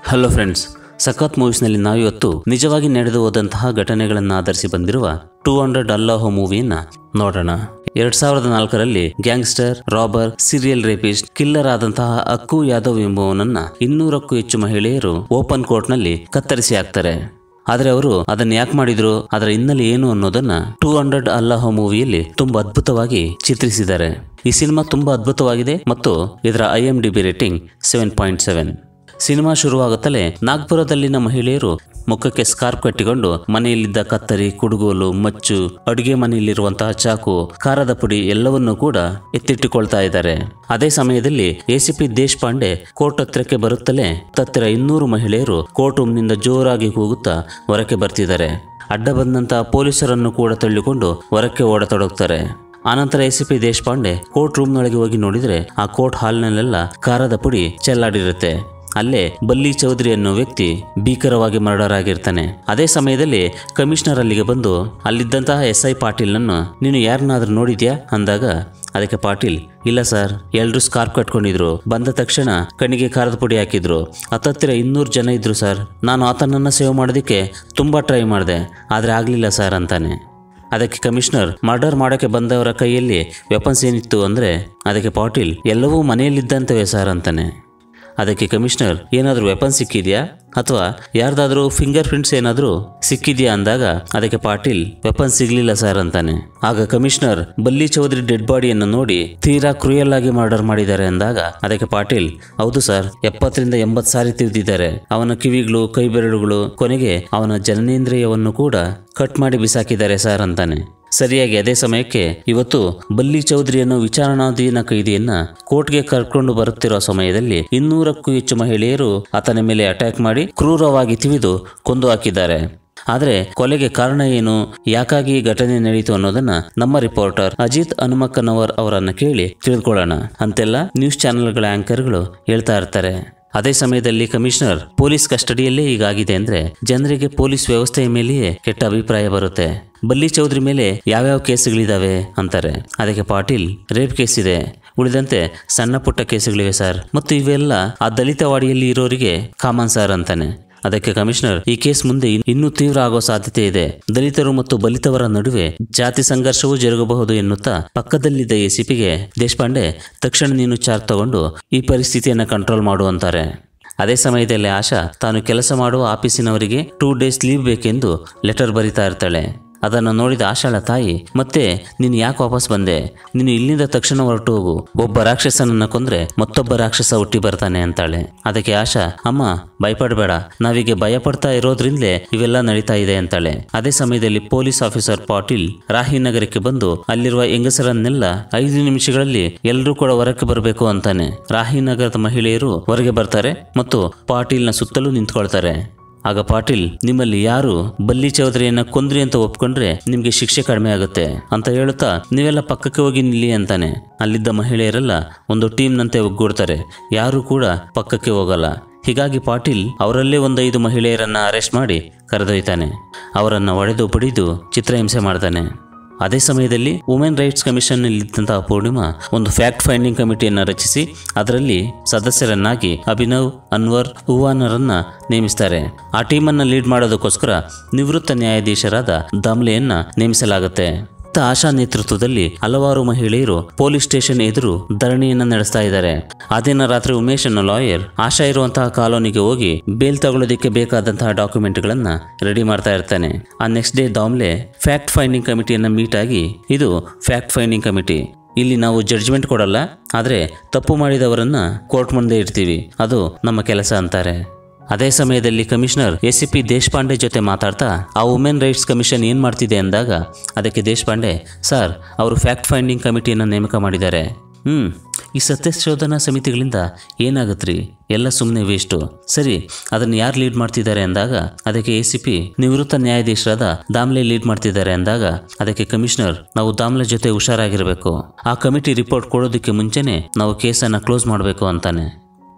hello friends ಸಖತ್ ಮೂವೀಸ್ನಲ್ಲಿ ನಾವಿವತ್ತು ನಿಜವಾಗಿ ನಡೆದು ಹೋದಂತಹ ಘಟನೆಗಳನ್ನು ಆಧರಿಸಿ ಬಂದಿರುವ ಟೂ ಹಂಡ್ರೆಡ್ ಅಲ್ಲಾಹೋ ಮೂವಿಯನ್ನ ನೋಡೋಣ ಎರಡ್ ಸಾವಿರದ ನಾಲ್ಕರಲ್ಲಿ gangster robber serial rapist killer ಆದಂತಹ ಅಕ್ಕು ಯಾದವ್ ಎಂಬುವನನ್ನ ಇನ್ನೂರಕ್ಕೂ ಹೆಚ್ಚು ಮಹಿಳೆಯರು ಓಪನ್ ಕೋರ್ಟ್ನಲ್ಲಿ ಕತ್ತರಿಸಿ ಹಾಕ್ತಾರೆ ಆದ್ರೆ ಅವರು ಅದನ್ನ ಯಾಕೆ ಮಾಡಿದ್ರು ಅದರ ಹಿನ್ನೆಲೆ ಏನು ಅನ್ನೋದನ್ನ ಟೂ ಹಂಡ್ರೆಡ್ ಅಲ್ಲಾಹೋ ಮೂವಿಯಲ್ಲಿ ತುಂಬಾ ಅದ್ಭುತವಾಗಿ ಚಿತ್ರಿಸಿದ್ದಾರೆ ಈ ಸಿನಿಮಾ ತುಂಬಾ ಅದ್ಭುತವಾಗಿದೆ ಮತ್ತು ಇದರ I M D B rating seven point seven cinema ಶುರುವಾಗುತ್ತಲೇ ನಾಗ್ಪುರದಲ್ಲಿನ ಮಹಿಳೆಯರು ಮುಖಕ್ಕೆ ಸ್ಕಾರ್ಫ್ ಕಟ್ಟಿಕೊಂಡು ಮನೆಯಲ್ಲಿದ್ದ ಕತ್ತರಿ ಕುಡುಗೋಲು ಮಚ್ಚು ಅಡುಗೆ ಮನೆಯಲ್ಲಿರುವಂತಹ ಚಾಕು ಖಾರದ ಪುಡಿ ಎಲ್ಲವನ್ನೂ ಕೂಡ ಎತ್ತಿಟ್ಟುಕೊಳ್ತಾ ಇದ್ದಾರೆ ಅದೇ ಸಮಯದಲ್ಲಿ ಎಸಿಪಿ ದೇಶಪಾಂಡೆ ಕೋರ್ಟ್ ಹತ್ರಕ್ಕೆ ಬರುತ್ತಲೇ ಹತ್ತಿರ ಇನ್ನೂರು ಮಹಿಳೆಯರು ಕೋರ್ಟ್ ರೂಮ್ನಿಂದ ಜೋರಾಗಿ ಕೂಗುತ್ತಾ ಹೊರಕ್ಕೆ ಬರ್ತಿದ್ದಾರೆ ಅಡ್ಡ ಬಂದಂತಹ ಪೊಲೀಸರನ್ನು ಕೂಡ ತಳ್ಳಿಕೊಂಡು ಹೊರಕ್ಕೆ ಓಡತೊಡಗ್ತಾರೆ ಆನಂತರ ಎಸಿಪಿ ದೇಶಪಾಂಡೆ ಕೋರ್ಟ್ ರೂಮ್ನೊಳಗೆ ಹೋಗಿ ನೋಡಿದ್ರೆ ಆ ಕೋರ್ಟ್ ಹಾಲ್ನಲ್ಲೆಲ್ಲ ಖಾರದ ಪುಡಿ ಚೆಲ್ಲಾಡಿರುತ್ತೆ ಅಲ್ಲೇ ಬಲ್ಲಿ ಚೌಧರಿ ಅನ್ನೋ ವ್ಯಕ್ತಿ ಭೀಕರವಾಗಿ ಮರ್ಡರ್ ಆಗಿರ್ತಾನೆ ಅದೇ ಸಮಯದಲ್ಲಿ ಕಮಿಷನರ್ ಅಲ್ಲಿಗೆ ಬಂದು ಅಲ್ಲಿದ್ದಂತಹ ಎಸ್ ಐ ಪಾಟೀಲ್ನನ್ನು ನೀನು ಯಾರನ್ನಾದ್ರೂ ನೋಡಿದ್ಯಾ ಅಂದಾಗ ಅದಕ್ಕೆ ಪಾಟೀಲ್ ಇಲ್ಲ ಸರ್ ಎಲ್ರು ಸ್ಕಾರ್ಫ್ ಕಟ್ಕೊಂಡಿದ್ರು ಬಂದ ತಕ್ಷಣ ಕಣ್ಣಿಗೆ ಖಾರದ ಪುಡಿ ಹಾಕಿದ್ರು ಹತ್ತತ್ತಿರ ಇನ್ನೂರು ಜನ ಇದ್ರು ಸರ್ ನಾನು ಆತನನ್ನ ಸೇವ್ ಮಾಡೋದಕ್ಕೆ ತುಂಬಾ ಟ್ರೈ ಮಾಡಿದೆ ಆದ್ರೆ ಆಗ್ಲಿಲ್ಲ ಸರ್ ಅಂತಾನೆ ಅದಕ್ಕೆ ಕಮಿಷನರ್ ಮರ್ಡರ್ ಮಾಡೋಕ್ಕೆ ಬಂದವರ ಕೈಯಲ್ಲಿ ವೆಪನ್ಸ್ ಏನಿತ್ತು ಅಂದರೆ ಅದಕ್ಕೆ ಪಾಟೀಲ್ ಎಲ್ಲವೂ ಮನೆಯಲ್ಲಿದ್ದಂತವೆ ಸರ್ ಅಂತಾನೆ ಅದಕ್ಕೆ ಕಮಿಷನರ್ ಏನಾದರೂ ವೆಪನ್ ಸಿಕ್ಕಿದೆಯಾ ಅಥವಾ ಯಾರ್ದಾದ್ರೂ ಫಿಂಗರ್ ಪ್ರಿಂಟ್ಸ್ ಏನಾದರೂ ಸಿಕ್ಕಿದೆಯಾ ಅಂದಾಗ ಅದಕ್ಕೆ ಪಾಟೀಲ್ ವೆಪನ್ ಸಿಗ್ಲಿಲ್ಲ ಸರ್ ಅಂತಾನೆ ಆಗ ಕಮಿಷನರ್ ಬಲ್ಲಿ ಚೌಧರಿ ಡೆಡ್ ಬಾಡಿಯನ್ನು ನೋಡಿ ತೀರಾ ಕ್ರೂಯಲ್ ಆಗಿ ಮರ್ಡರ್ ಮಾಡಿದ್ದಾರೆ ಅಂದಾಗ ಅದಕ್ಕೆ ಪಾಟೀಲ್ ಹೌದು ಸರ್ ಎಪ್ಪತ್ತರಿಂದ ಎಂಬತ್ತು ಸಾರಿ ತಿವಿದಿದ್ದಾರೆ ಅವನ ಕಿವಿಗಳು ಕೈ ಬೆರಳುಗಳು ಕೊನೆಗೆ ಅವನ ಜನನೇಂದ್ರಿಯವನ್ನು ಕೂಡ ಕಟ್ ಮಾಡಿ ಬಿಸಾಕಿದ್ದಾರೆ ಸರ್ ಅಂತಾನೆ ಸರಿಯಾಗಿ ಅದೇ ಸಮಯಕ್ಕೆ ಇವತ್ತು ಬಲ್ಲಿ ಚೌಧರಿಯನ್ನು ವಿಚಾರಣಾಧೀನ ಕೈದಿಯನ್ನ ಕೋರ್ಟ್ಗೆ ಕರ್ಕೊಂಡು ಬರುತ್ತಿರುವ ಸಮಯದಲ್ಲಿ ಇನ್ನೂರಕ್ಕೂ ಹೆಚ್ಚು ಮಹಿಳೆಯರು ಆತನ ಮೇಲೆ ಅಟ್ಯಾಕ್ ಮಾಡಿ ಕ್ರೂರವಾಗಿ ತಿವಿದು ಕೊಂದು ಹಾಕಿದ್ದಾರೆ ಆದರೆ ಕೊಲೆಗೆ ಕಾರಣ ಏನು ಯಾಕಾಗಿ ಈ ಘಟನೆ ನಡೆಯಿತು ಅನ್ನೋದನ್ನ ನಮ್ಮ ರಿಪೋರ್ಟರ್ ಅಜಿತ್ ಹನುಮಕ್ಕನವರ್ ಅವರನ್ನ ಕೇಳಿ ತಿಳಿದುಕೊಳ್ಳೋಣ ಅಂತೆಲ್ಲ ನ್ಯೂಸ್ ಚಾನೆಲ್ಗಳ ಆಂಕರ್ಗಳು ಹೇಳ್ತಾ ಇರ್ತಾರೆ ಅದೇ ಸಮಯದಲ್ಲಿ ಕಮಿಷನರ್ ಪೊಲೀಸ್ ಕಸ್ಟಡಿಯಲ್ಲೇ ಹೀಗಾಗಿದೆ ಅಂದ್ರೆ ಜನರಿಗೆ ಪೊಲೀಸ್ ವ್ಯವಸ್ಥೆಯ ಮೇಲೆಯೇ ಕೆಟ್ಟ ಅಭಿಪ್ರಾಯ ಬರುತ್ತೆ ಬಲ್ಲಿ ಚೌಧರಿ ಮೇಲೆ ಯಾವ್ಯಾವ ಕೇಸುಗಳಿದಾವೆ ಅಂತಾರೆ ಅದಕ್ಕೆ ಪಾಟೀಲ್ ರೇಪ್ ಕೇಸ್ ಇದೆ ಉಳಿದಂತೆ ಸಣ್ಣ ಪುಟ್ಟ ಕೇಸುಗಳಿವೆ ಸರ್ ಮತ್ತು ಇವೆಲ್ಲ ಆ ದಲಿತ ವಾಡಿಯಲ್ಲಿ ಇರೋರಿಗೆ ಕಾಮನ್ ಸರ್ ಅಂತಾನೆ ಅದಕ್ಕೆ ಕಮಿಷನರ್ ಈ ಕೇಸ್ ಮುಂದೆ ಇನ್- ಇನ್ನೂ ತೀವ್ರ ಆಗೋ ಸಾಧ್ಯತೆ ಇದೆ ದಲಿತರು ಮತ್ತು ಬಲಿತವರ ನಡುವೆ ಜಾತಿ ಸಂಘರ್ಷವೂ ಜರುಗಬಹುದು ಎನ್ನುತ್ತಾ ಪಕ್ಕದಲ್ಲಿದ್ದ ಎಸಿಪಿಗೆ ದೇಶಪಾಂಡೆ ತಕ್ಷಣ ನೀನು ಚಾರ್ಜ್ ತಗೊಂಡು ಈ ಪರಿಸ್ಥಿತಿಯನ್ನು ಕಂಟ್ರೋಲ್ ಮಾಡು ಅಂತಾರೆ ಅದೇ ಸಮಯದಲ್ಲಿ ಆಶಾ ತಾನು ಕೆಲಸ ಮಾಡುವ ಆಫೀಸಿನವರಿಗೆ ಟೂ ಡೇಸ್ ಲೀವ್ ಬೇಕೆಂದು ಲೆಟರ್ ಬರಿತಾ ಇರ್ತಾಳೆ ಅದನ್ನು ನೋಡಿದ ಆಶಾಳ ತಾಯಿ ಮತ್ತೆ ನೀನು ಯಾಕೆ ವಾಪಸ್ ಬಂದೆ ನೀನು ಇಲ್ಲಿಂದ ತಕ್ಷಣ ಹೊರಟು ಹೋಗು ಒಬ್ಬ ರಾಕ್ಷಸನನ್ನ ಕೊಂದ್ರೆ ಮತ್ತೊಬ್ಬ ರಾಕ್ಷಸ ಹುಟ್ಟಿ ಬರ್ತಾನೆ ಅಂತಾಳೆ ಅದಕ್ಕೆ ಆಶಾ ಅಮ್ಮ ಭಯಪಡಬೇಡ ನಾವೀಗ ಭಯ ಪಡ್ತಾ ಇರೋದ್ರಿಂದಲೇ ಇವೆಲ್ಲ ನಡೀತಾ ಇದೆ ಅಂತಾಳೆ ಅದೇ ಸಮಯದಲ್ಲಿ ಪೊಲೀಸ್ ಆಫೀಸರ್ ಪಾಟೀಲ್ ರಾಹಿ ನಗರಕ್ಕೆ ಬಂದು ಅಲ್ಲಿರುವ ಹೆಂಗಸರನ್ನೆಲ್ಲ ಐದು ನಿಮಿಷಗಳಲ್ಲಿ ಎಲ್ಲರೂ ಕೂಡ ಹೊರಕ್ಕೆ ಬರಬೇಕು ಅಂತಾನೆ ರಾಹಿ ನಗರದ ಮಹಿಳೆಯರು ಹೊರಗೆ ಬರ್ತಾರೆ ಮತ್ತು ಪಾಟೀಲ್ನ ಸುತ್ತಲೂ ನಿಂತ್ಕೊಳ್ತಾರೆ ಆಗ ಪಾಟೀಲ್ ನಿಮ್ಮಲ್ಲಿ ಯಾರು ಬಲ್ಲಿ ಚೌಧರಿಯನ್ನ ಕೊಂದ್ರಿ ಅಂತ ಒಪ್ಕೊಂಡ್ರೆ ನಿಮ್ಗೆ ಶಿಕ್ಷೆ ಕಡಿಮೆ ಆಗುತ್ತೆ ಅಂತ ಹೇಳುತ್ತಾ ನೀವೆಲ್ಲ ಪಕ್ಕಕ್ಕೆ ಹೋಗಿ ನಿಲ್ಲಿ ಅಂತಾನೆ ಅಲ್ಲಿದ್ದ ಮಹಿಳೆಯರೆಲ್ಲ ಒಂದು ಟೀಮ್ನಂತೆ ಒಗ್ಗೂಡ್ತಾರೆ ಯಾರು ಕೂಡ ಪಕ್ಕಕ್ಕೆ ಹೋಗಲ್ಲ ಹೀಗಾಗಿ ಪಾಟೀಲ್ ಅವರಲ್ಲೇ ಒಂದೈದು ಮಹಿಳೆಯರನ್ನ ಅರೆಸ್ಟ್ ಮಾಡಿ ಕರೆದೊಯ್ತಾನೆ ಅವರನ್ನ ಒಡೆದು ಬಡಿದು ಚಿತ್ರಹಿಂಸೆ ಮಾಡ್ತಾನೆ ಅದೇ ಸಮಯದಲ್ಲಿ ವುಮೆನ್ ರೈಟ್ಸ್ ಕಮಿಷನ್ ಇದ್ದಂತಹ ಪೂರ್ಣಿಮಾ ಒಂದು ಫ್ಯಾಕ್ಟ್ ಫೈಂಡಿಂಗ್ ಕಮಿಟಿಯನ್ನು ರಚಿಸಿ ಅದರಲ್ಲಿ ಸದಸ್ಯರನ್ನಾಗಿ ಅಭಿನವ್ ಅನ್ವರ್ ಹೂವಾನರನ್ನ ನೇಮಿಸ್ತಾರೆ ಆ ಟೀಮನ್ನು ಲೀಡ್ ಮಾಡೋದಕ್ಕೋಸ್ಕರ ನಿವೃತ್ತ ನ್ಯಾಯಾಧೀಶರಾದ ದಾಮ್ಲೆಯನ್ನ ನೇಮಿಸಲಾಗುತ್ತೆ ಇತ್ತ ಆಶಾ ನೇತೃತ್ವದಲ್ಲಿ ಹಲವಾರು ಮಹಿಳೆಯರು ಪೊಲೀಸ್ ಸ್ಟೇಷನ್ ಎದುರು ಧರಣಿಯನ್ನ ನಡೆಸ್ತಾ ಇದ್ದಾರೆ ಆ ದಿನ ರಾತ್ರಿ ಉಮೇಶ್ ಅನ್ನೋ ಲಾಯರ್ ಆಶಾ ಇರುವಂತಹ ಕಾಲೋನಿಗೆ ಹೋಗಿ ಬೇಲ್ ತಗೊಳ್ಳೋದಕ್ಕೆ ಬೇಕಾದಂತಹ ಡಾಕ್ಯುಮೆಂಟ್ಗಳನ್ನ ರೆಡಿ ಮಾಡ್ತಾ ಇರ್ತಾನೆ ಆ next day Damle fact finding ಕಮಿಟಿಯನ್ನ ಮೀಟ್ ಆಗಿ ಇದು ಫ್ಯಾಕ್ಟ್ ಫೈಂಡಿಂಗ್ ಕಮಿಟಿ ಇಲ್ಲಿ ನಾವು ಜಡ್ಜ್ಮೆಂಟ್ ಕೊಡಲ್ಲ ಆದರೆ ತಪ್ಪು ಮಾಡಿದವರನ್ನ ಕೋರ್ಟ್ ಮುಂದೆ ಇಡ್ತೀವಿ ಅದು ನಮ್ಮ ಕೆಲಸ ಅಂತಾರೆ ಅದೇ ಸಮಯದಲ್ಲಿ commissioner S C P Deshpande ಜೊತೆ ಮಾತಾಡ್ತಾ ಆ ವುಮೆನ್ ರೈಟ್ಸ್ ಕಮಿಷನ್ ಏನು ಮಾಡ್ತಿದೆ ಅಂದಾಗ ಅದಕ್ಕೆ ದೇಶಪಾಂಡೆ ಸರ್ ಅವರು ಫ್ಯಾಕ್ಟ್ ಫೈಂಡಿಂಗ್ ಕಮಿಟಿಯನ್ನು ನೇಮಕ ಮಾಡಿದ್ದಾರೆ ಹ್ಞೂ ಈ ಸತ್ಯಶೋಧನಾ ಸಮಿತಿಗಳಿಂದ ಏನಾಗತ್ರಿ ಎಲ್ಲ ಸುಮ್ಮನೆ ವೇಸ್ಟು ಸರಿ ಅದನ್ನು ಯಾರು ಲೀಡ್ ಮಾಡ್ತಿದ್ದಾರೆ ಅಂದಾಗ ಅದಕ್ಕೆ ಎ ಸಿ ಪಿ ನಿವೃತ್ತ ನ್ಯಾಯಾಧೀಶರಾದ ದಾಮ್ಲೆ ಲೀಡ್ ಮಾಡ್ತಿದ್ದಾರೆ ಅಂದಾಗ ಅದಕ್ಕೆ ಕಮಿಷನರ್ ನಾವು ದಾಮ್ಲೆ ಜೊತೆ ಹುಷಾರಾಗಿರಬೇಕು ಆ ಕಮಿಟಿ ರಿಪೋರ್ಟ್ ಕೊಡೋದಕ್ಕೆ ಮುಂಚೆನೆ ನಾವು ಕೇಸನ್ನು ಕ್ಲೋಸ್ ಮಾಡಬೇಕು ಅಂತಾನೆ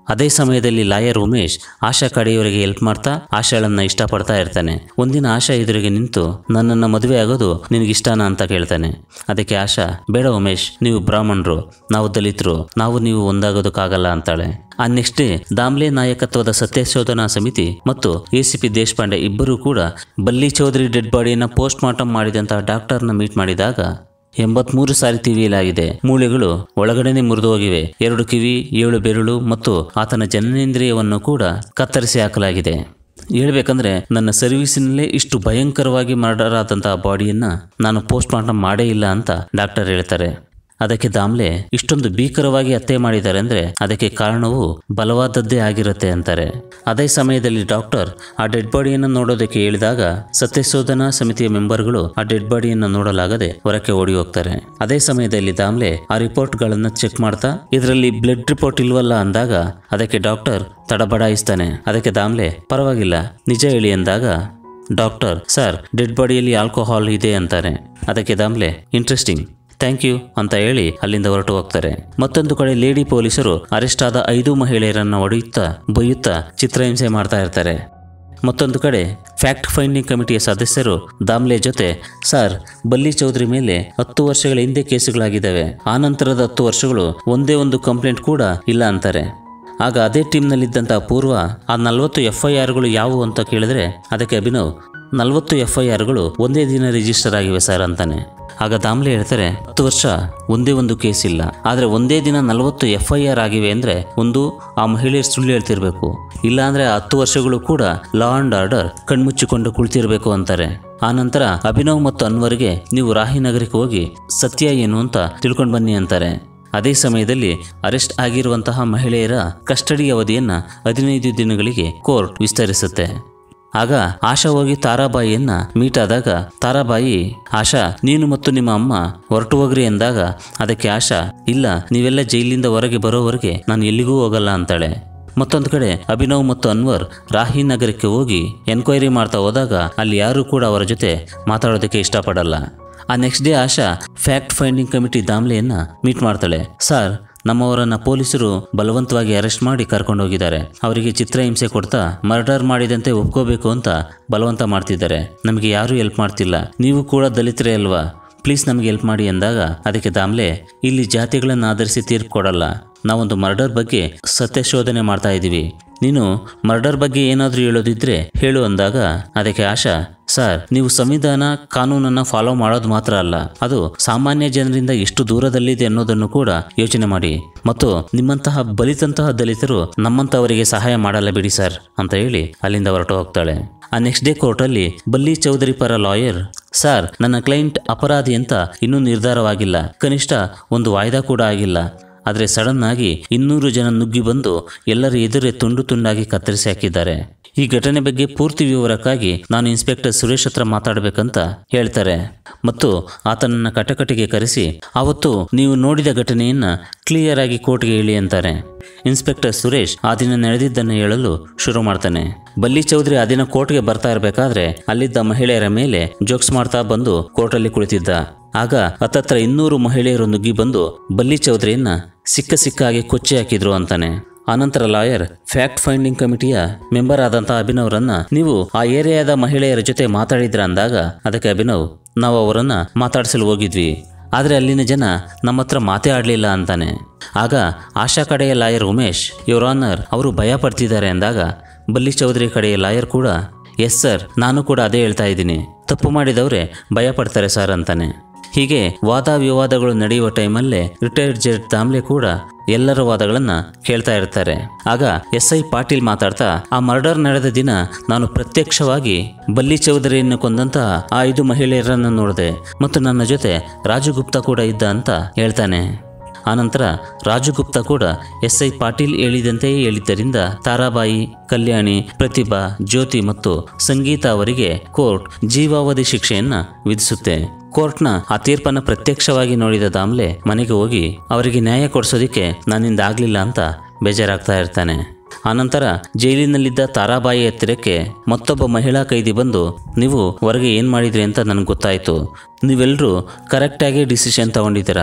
ಅದೇ ಸಮಯದಲ್ಲಿ ಲಾಯರ್ ಉಮೇಶ್ ಆಶಾ ಕಡೆಯವರಿಗೆ ಹೆಲ್ಪ್ ಮಾಡ್ತಾ ಆಶಾಳನ್ನ ಇಷ್ಟಪಡ್ತಾ ಇರ್ತಾನೆ ಒಂದಿನ ಆಶಾ ಎದುರಿಗೆ ನಿಂತು ನನ್ನನ್ನು ಮದುವೆ ಆಗೋದು ನಿನಗಿಷ್ಟನಾ ಅಂತ ಕೇಳ್ತಾನೆ ಅದಕ್ಕೆ ಆಶಾ ಬೇಡ ಉಮೇಶ್ ನೀವು ಬ್ರಾಹ್ಮಣರು ನಾವು ದಲಿತರು ನಾವು ನೀವು ಒಂದಾಗೋದಕ್ಕಾಗಲ್ಲ ಅಂತಾಳೆ ಆ ನೆಕ್ಸ್ಟ್ ಡೇ ದಾಮ್ಲೆ ನಾಯಕತ್ವದ ಸತ್ಯಶೋಧನಾ ಸಮಿತಿ ಮತ್ತು ಎಸಿಪಿ ದೇಶಪಾಂಡೆ ಇಬ್ಬರೂ ಕೂಡ ಬಲ್ಲಿ ಚೌಧರಿ ಡೆಡ್ ಬಾಡಿಯನ್ನ ಪೋಸ್ಟ್ ಮಾರ್ಟಮ್ ಮಾಡಿದಂತಹ ಡಾಕ್ಟರ್ನ ಮೀಟ್ ಮಾಡಿದಾಗ ಎಂಬತ್ಮೂರು ಸಾರಿ ತಿವಿಯಲಾಗಿದೆ ಮೂಳೆಗಳು ಒಳಗಡೆನೆ ಮುರಿದು ಹೋಗಿವೆ ಎರಡು ಕಿವಿ ಏಳು ಬೆರಳು ಮತ್ತು ಆತನ ಜನನೇಂದ್ರಿಯವನ್ನು ಕೂಡ ಕತ್ತರಿಸಿ ಹಾಕಲಾಗಿದೆ ಹೇಳ್ಬೇಕಂದ್ರೆ ನನ್ನ ಸರ್ವಿಸಿನಲ್ಲೇ ಇಷ್ಟು ಭಯಂಕರವಾಗಿ ಮರ್ಡರ್ ಆದಂತಹ ಬಾಡಿಯನ್ನ ನಾನು ಪೋಸ್ಟ್ ಮಾರ್ಟಮ್ ಮಾಡೇ ಇಲ್ಲ ಅಂತ ಡಾಕ್ಟರ್ ಹೇಳ್ತಾರೆ ಅದಕ್ಕೆ ದಾಮ್ಲೆ ಇಷ್ಟೊಂದು ಭೀಕರವಾಗಿ ಹತ್ಯೆ ಮಾಡಿದ್ದಾರೆ ಅಂದ್ರೆ ಅದಕ್ಕೆ ಕಾರಣವು ಬಲವಾದದ್ದೇ ಆಗಿರುತ್ತೆ ಅಂತಾರೆ ಅದೇ ಸಮಯದಲ್ಲಿ ಡಾಕ್ಟರ್ ಆ ಡೆಡ್ ಬಾಡಿಯನ್ನು ನೋಡೋದಕ್ಕೆ ಹೇಳಿದಾಗ ಸತ್ಯಶೋಧನಾ ಸಮಿತಿಯ ಮೆಂಬರ್ಗಳು ಆ ಡೆಡ್ ಬಾಡಿಯನ್ನು ನೋಡಲಾಗದೆ ಹೊರಕ್ಕೆ ಓಡಿ ಹೋಗ್ತಾರೆ ಅದೇ ಸಮಯದಲ್ಲಿ ದಾಮ್ಲೆ ಆ ರಿಪೋರ್ಟ್ಗಳನ್ನು ಚೆಕ್ ಮಾಡ್ತಾ ಇದರಲ್ಲಿ ಬ್ಲಡ್ ರಿಪೋರ್ಟ್ ಇಲ್ವಲ್ಲ ಅಂದಾಗ ಅದಕ್ಕೆ ಡಾಕ್ಟರ್ ತಡಬಡಾಯಿಸ್ತಾನೆ ಅದಕ್ಕೆ ದಾಮ್ಲೆ ಪರವಾಗಿಲ್ಲ ನಿಜ ಹೇಳಿ ಅಂದಾಗ ಡಾಕ್ಟರ್ ಸರ್ ಡೆಡ್ ಬಾಡಿಯಲ್ಲಿ ಆಲ್ಕೋಹಾಲ್ ಇದೆ ಅಂತಾರೆ ಅದಕ್ಕೆ ದಾಮ್ಲೆ ಇಂಟ್ರೆಸ್ಟಿಂಗ್ ಥ್ಯಾಂಕ್ ಯು ಅಂತ ಹೇಳಿ ಅಲ್ಲಿಂದ ಹೊರಟು ಹೋಗ್ತಾರೆ ಮತ್ತೊಂದು ಕಡೆ ಲೇಡಿ ಪೊಲೀಸರು ಅರೆಸ್ಟ್ ಆದ ಐದು ಮಹಿಳೆಯರನ್ನ ಹೊಡೆಯುತ್ತಾ ಬೈಯುತ್ತಾ ಚಿತ್ರಹಿಂಸೆ ಮಾಡ್ತಾ ಇರ್ತಾರೆ ಮತ್ತೊಂದು ಕಡೆ ಫ್ಯಾಕ್ಟ್ ಫೈಂಡಿಂಗ್ ಕಮಿಟಿಯ ಸದಸ್ಯರು ದಾಮ್ಲೆ ಜೊತೆ ಸರ್ ಬಲ್ಲಿ ಚೌಧರಿ ಮೇಲೆ ಹತ್ತು ವರ್ಷಗಳ ಹಿಂದೆ ಕೇಸುಗಳಾಗಿದ್ದಾವೆ ಆ ನಂತರದ ಹತ್ತು ವರ್ಷಗಳು ಒಂದೇ ಒಂದು ಕಂಪ್ಲೇಂಟ್ ಕೂಡ ಇಲ್ಲ ಅಂತಾರೆ ಆಗ ಅದೇ ಟೀಮ್ನಲ್ಲಿದ್ದಂಥ ಪೂರ್ವ ಆ ನಲವತ್ತು ಎಫ್ ಐ ಆರ್ಗಳು ಯಾವುವು ಅಂತ ಕೇಳಿದ್ರೆ ಅದಕ್ಕೆ ಅಭಿನವ್ ನಲವತ್ತು ಎಫ್ ಐ ಆರ್ಗಳು ಒಂದೇ ದಿನ ರಿಜಿಸ್ಟರ್ ಆಗಿವೆ ಸರ್ ಅಂತಾನೆ ಆಗ ದಾಮ್ಲೆ ಹೇಳ್ತಾರೆ ಹತ್ತು ವರ್ಷ ಒಂದೇ ಒಂದು ಕೇಸ್ ಇಲ್ಲ ಆದರೆ ಒಂದೇ ದಿನ ನಲವತ್ತು ಎಫ್ ಐ ಆರ್ ಆಗಿವೆ ಅಂದರೆ ಒಂದು ಆ ಮಹಿಳೆಯರು ಸುಳ್ಳು ಹೇಳ್ತಿರ್ಬೇಕು ಇಲ್ಲ ಅಂದರೆ ಆ ಹತ್ತು ವರ್ಷಗಳು ಕೂಡ ಲಾ ಅಂಡ್ ಆರ್ಡರ್ ಕಣ್ಮುಚ್ಚಿಕೊಂಡು ಕುಳಿತಿರ್ಬೇಕು ಅಂತಾರೆ ಆನಂತರ ಅಭಿನವ್ ಮತ್ತು ಅನ್ವರ್ಗೆ ನೀವು ರಾಹಿನಗರಕ್ಕೆ ಹೋಗಿ ಸತ್ಯ ಏನು ಅಂತ ತಿಳ್ಕೊಂಡು ಬನ್ನಿ ಅಂತಾರೆ ಅದೇ ಸಮಯದಲ್ಲಿ ಅರೆಸ್ಟ್ ಆಗಿರುವಂತಹ ಮಹಿಳೆಯರ ಕಸ್ಟಡಿ ಅವಧಿಯನ್ನ ಹದಿನೈದು ದಿನಗಳಿಗೆ ಕೋರ್ಟ್ ವಿಸ್ತರಿಸುತ್ತೆ ಆಗ ಆಶಾ ಹೋಗಿ ತಾರಾಬಾಯಿಯನ್ನ ಮೀಟ್ ಆದಾಗ ತಾರಾಬಾಯಿ ಆಶಾ ನೀನು ಮತ್ತು ನಿಮ್ಮ ಅಮ್ಮ ಹೊರಟು ಹೋಗ್ರಿ ಎಂದಾಗ ಅದಕ್ಕೆ ಆಶಾ ಇಲ್ಲ ನೀವೆಲ್ಲ ಜೈಲಿಂದ ಹೊರಗೆ ಬರೋವರೆಗೆ ನಾನು ಎಲ್ಲಿಗೂ ಹೋಗಲ್ಲ ಅಂತಾಳೆ ಮತ್ತೊಂದು ಕಡೆ ಅಭಿನವ್ ಮತ್ತು ಅನ್ವರ್ ರಾಹಿ ನಗರಕ್ಕೆ ಹೋಗಿ ಎನ್ಕ್ವೈರಿ ಮಾಡ್ತಾ ಹೋದಾಗ ಅಲ್ಲಿ ಯಾರೂ ಕೂಡ ಅವರ ಜೊತೆ ಮಾತಾಡೋದಕ್ಕೆ ಇಷ್ಟಪಡಲ್ಲ ಆ next day Asha fact finding committee ದಾಮ್ಲೆಯನ್ನ ಮೀಟ್ ಮಾಡ್ತಾಳೆ ಸರ್ ನಮ್ಮವರನ್ನ ಪೊಲೀಸರು ಬಲವಂತವಾಗಿ ಅರೆಸ್ಟ್ ಮಾಡಿ ಕರ್ಕೊಂಡು ಹೋಗಿದ್ದಾರೆ ಅವರಿಗೆ ಚಿತ್ರಹಿಂಸೆ ಕೊಡ್ತಾ ಮರ್ಡರ್ ಮಾಡಿದಂತೆ ಒಪ್ಕೋಬೇಕು ಅಂತ ಬಲವಂತ ಮಾಡ್ತಿದ್ದಾರೆ ನಮಗೆ ಯಾರೂ ಹೆಲ್ಪ್ ಮಾಡ್ತಿಲ್ಲ ನೀವು ಕೂಡ ದಲಿತರೇ ಅಲ್ವಾ ಪ್ಲೀಸ್ ನಮಗೆ ಹೆಲ್ಪ್ ಮಾಡಿ ಎಂದಾಗ ಅದಕ್ಕೆ ದಾಮ್ಲೆ ಇಲ್ಲಿ ಜಾತಿಗಳನ್ನು ಆಧರಿಸಿ ತೀರ್ಪು ಕೊಡಲ್ಲ ನಾವೊಂದು ಮರ್ಡರ್ ಬಗ್ಗೆ ಸತ್ಯಶೋಧನೆ ಮಾಡ್ತಾ ಇದ್ದೀವಿ ನೀನು ಮರ್ಡರ್ ಬಗ್ಗೆ ಏನಾದರೂ ಹೇಳೋದಿದ್ರೆ ಹೇಳು ಅಂದಾಗ ಅದಕ್ಕೆ ಆಶಾ ಸರ್ ನೀವು ಸಂವಿಧಾನ ಕಾನೂನನ್ನು ಫಾಲೋ ಮಾಡೋದು ಮಾತ್ರ ಅಲ್ಲ ಅದು ಸಾಮಾನ್ಯ ಜನರಿಂದ ಎಷ್ಟು ದೂರದಲ್ಲಿದೆ ಅನ್ನೋದನ್ನು ಕೂಡ ಯೋಚನೆ ಮಾಡಿ ಮತ್ತು ನಿಮ್ಮಂತಹ ಬಲಿತಂತಹ ದಲಿತರು ನಮ್ಮಂತವರಿಗೆ ಸಹಾಯ ಮಾಡಲ್ಲ ಬಿಡಿ ಸರ್ ಅಂತ ಹೇಳಿ ಅಲ್ಲಿಂದ ಹೊರಟು ಹೋಗ್ತಾಳೆ ಆ ನೆಕ್ಸ್ಟ್ ಡೇ ಕೋರ್ಟಲ್ಲಿ ಬಲ್ಲಿ ಚೌಧರಿ ಪರ ಲಾಯರ್ ಸರ್ ನನ್ನ ಕ್ಲೈಂಟ್ ಅಪರಾಧಿ ಅಂತ ಇನ್ನೂ ನಿರ್ಧಾರವಾಗಿಲ್ಲ ಕನಿಷ್ಠ ಒಂದು ವಾಯ್ದಾ ಕೂಡ ಆಗಿಲ್ಲ ಆದರೆ ಸಡನ್ ಆಗಿ ಇನ್ನೂರು ಜನ ನುಗ್ಗಿ ಬಂದು ಎಲ್ಲರ ಎದುರೇ ತುಂಡು ತುಂಡಾಗಿ ಕತ್ತರಿಸಿ ಹಾಕಿದ್ದಾರೆ ಈ ಘಟನೆ ಬಗ್ಗೆ ಪೂರ್ತಿ ವಿವರಕ್ಕಾಗಿ ನಾನು ಇನ್ಸ್ಪೆಕ್ಟರ್ ಸುರೇಶ್ ಹತ್ರ ಮಾತಾಡಬೇಕಂತ ಹೇಳ್ತಾರೆ ಮತ್ತು ಆತನನ್ನ ಕಟಕಟಿಗೆ ಕರೆಸಿ ಅವತ್ತು ನೀವು ನೋಡಿದ ಘಟನೆಯನ್ನ ಕ್ಲಿಯರ್ ಆಗಿ ಕೋರ್ಟ್ಗೆ ಹೇಳಿ ಅಂತಾರೆ ಇನ್ಸ್ಪೆಕ್ಟರ್ ಸುರೇಶ್ ಆ ದಿನ ನಡೆದಿದ್ದನ್ನು ಹೇಳಲು ಶುರು ಮಾಡ್ತಾನೆ ಬಲ್ಲಿ ಚೌಧರಿ ಆ ದಿನ ಕೋರ್ಟ್ಗೆ ಬರ್ತಾ ಇರಬೇಕಾದ್ರೆ ಅಲ್ಲಿದ್ದ ಮಹಿಳೆಯರ ಮೇಲೆ ಜೋಕ್ಸ್ ಮಾಡ್ತಾ ಬಂದು ಕೋರ್ಟಲ್ಲಿ ಕುಳಿತಿದ್ದ ಆಗ ಹತ್ತತ್ರ ಇನ್ನೂರು ಮಹಿಳೆಯರು ನುಗ್ಗಿ ಬಂದು ಬಲ್ಲಿ ಚೌಧರಿಯನ್ನ ಸಿಕ್ಕ ಸಿಕ್ಕಾಗಿ ಕೊಚ್ಚಿ ಹಾಕಿದ್ರು ಅಂತಾನೆ ಆನಂತರ ಲಾಯರ್ ಫ್ಯಾಕ್ಟ್ ಫೈಂಡಿಂಗ್ ಕಮಿಟಿಯ ಮೆಂಬರ್ ಆದಂಥ ಅಭಿನವ್ರನ್ನ ನೀವು ಆ ಏರಿಯಾದ ಮಹಿಳೆಯರ ಜೊತೆ ಮಾತಾಡಿದ್ರ ಅಂದಾಗ ಅದಕ್ಕೆ ಅಭಿನವ್ ನಾವು ಅವರನ್ನ ಮಾತಾಡಿಸಲು ಹೋಗಿದ್ವಿ ಆದರೆ ಅಲ್ಲಿನ ಜನ ನಮ್ಮ ಹತ್ರ ಮಾತೇ ಆಡಲಿಲ್ಲ ಅಂತಾನೆ ಆಗ ಆಶಾ ಕಡೆಯ ಲಾಯರ್ ಉಮೇಶ್ ಯುವರ್ ಆನರ್ ಅವರು ಭಯ ಪಡ್ತಿದ್ದಾರೆ ಅಂದಾಗ ಬಲ್ಲಿ ಚೌಧರಿ ಕಡೆಯ ಲಾಯರ್ ಕೂಡ ಎಸ್ ಸರ್ ನಾನು ಕೂಡ ಅದೇ ಹೇಳ್ತಾ ಇದ್ದೀನಿ ತಪ್ಪು ಮಾಡಿದವರೇ ಭಯ ಪಡ್ತಾರೆ ಸರ್ ಅಂತಾನೆ ಹೀಗೆ ವಾದ ವಿವಾದಗಳು ನಡೆಯುವ ಟೈಮಲ್ಲೇ ರಿಟೈರ್ಡ್ ಜಡ್ಜ್ ದಾಮ್ಲೆ ಕೂಡ ಎಲ್ಲರ ವಾದಗಳನ್ನ ಕೇಳ್ತಾ ಇರ್ತಾರೆ ಆಗ ಎಸ್ ಐ ಪಾಟೀಲ್ ಮಾತಾಡ್ತಾ ಆ ಮರ್ಡರ್ ನಡೆದ ದಿನ ನಾನು ಪ್ರತ್ಯಕ್ಷವಾಗಿ ಬಲ್ಲಿ ಚೌಧರಿಯನ್ನು ಕೊಂದಂತಹ ಆ ಐದು ಮಹಿಳೆಯರನ್ನು ನೋಡಿದೆ ಮತ್ತು ನನ್ನ ಜೊತೆ ರಾಜು ಗುಪ್ತಾ ಕೂಡ ಇದ್ದ ಅಂತ ಹೇಳ್ತಾನೆ ಆನಂತರ ರಾಜು ಗುಪ್ತಾ ಕೂಡ ಎಸ್ ಐ ಪಾಟೀಲ್ ಹೇಳಿದಂತೆಯೇ ಹೇಳಿದ್ದರಿಂದ ತಾರಾಬಾಯಿ ಕಲ್ಯಾಣಿ ಪ್ರತಿಭಾ ಜ್ಯೋತಿ ಮತ್ತು ಸಂಗೀತ ಅವರಿಗೆ ಕೋರ್ಟ್ ಜೀವಾವಧಿ ಶಿಕ್ಷೆಯನ್ನ ವಿಧಿಸುತ್ತೆ ಕೋರ್ಟ್ನ ಆ ತೀರ್ಪನ್ನ ಪ್ರತ್ಯಕ್ಷವಾಗಿ ನೋಡಿದ ದಾಮ್ಲೆ ಮನೆಗೆ ಹೋಗಿ ಅವರಿಗೆ ನ್ಯಾಯ ಕೊಡಿಸೋದಿಕ್ಕೆ ನನ್ನಿಂದ ಆಗ್ಲಿಲ್ಲ ಅಂತ ಬೇಜಾರಾಗ್ತಾ ಇರ್ತಾನೆ ಆನಂತರ ಜೈಲಿನಲ್ಲಿದ್ದ ತಾರಾಬಾಯಿ ಹತ್ತಿರಕ್ಕೆ ಮತ್ತೊಬ್ಬ ಮಹಿಳಾ ಕೈದಿ ಬಂದು ನೀವು ಹೊರಗೆ ಏನು ಮಾಡಿದ್ರಿ ಅಂತ ನನಗೆ ಗೊತ್ತಾಯಿತು ನೀವೆಲ್ಲರೂ ಕರೆಕ್ಟಾಗಿ ಡಿಸಿಷನ್ ತಗೊಂಡಿದ್ದೀರಾ